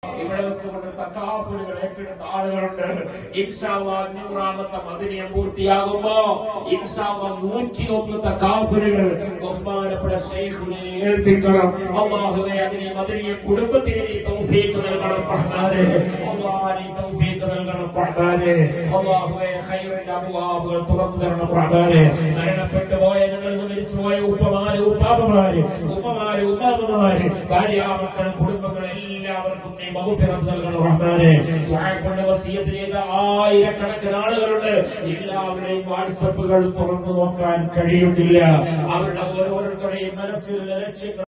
ഇവിടെ വെച്ചുകൊണ്ട് തക്കാഫുലുകൾ ഏറ്റെടുത്ത ആളുകളുണ്ട് ഇൻഷാല്ലാ അഞ്ഞൂറാമത്തെ മദിനിയം പൂർത്തിയാകുമ്പോ ഇൻഷാല്ലാ നൂറ്റിയൊന്ന് തക്കാഫുലുകൾ ബഹുമാനപ്പെട്ട ശൈഖിനെ ഏൽപ്പിക്കണം അള്ളാഹുവെ അതിനെ മദിനിയ കുടുംബത്തിന് നീ തൗഫീഖ് നൽകണം റഹ്മാനെ അള്ളാഹ് നീ തൗഫീഖ് നൽകണം റഹ്മാനെ അള്ളാഹുവെ ഖൈറിന്റെ അബുവാബുകൾ തുറന്നു തരണം റഹ്മാനെ മരണപ്പെട്ടു പോയ ഞങ്ങളിൽ നിന്ന് മരിച്ചുപോയ ഉപ്പമാര് ഉപ്പാപ്പമാര് ഉമ്മമാര് ഉമ്മാമ്മമാര് ഭാര്യാമക്കൾ കുടുംബങ്ങൾ എല്ലാവർക്കും നീ മഹുഫിറത്ത് നൽകണം റഹ്മാനെ ദുആ കൊണ്ട് വസിയത്ത് ചെയ്ത ആയിരക്കണക്കിന് ആളുകളുണ്ട് എല്ലാവരുടെയും വാട്സപ്പുകൾ തുറന്നു നോക്കാൻ കഴിയുന്നില്ല അവരുടെ ഓരോരുത്തരുടെയും മനസ്സിൽ ലക്ഷ്യങ്ങൾ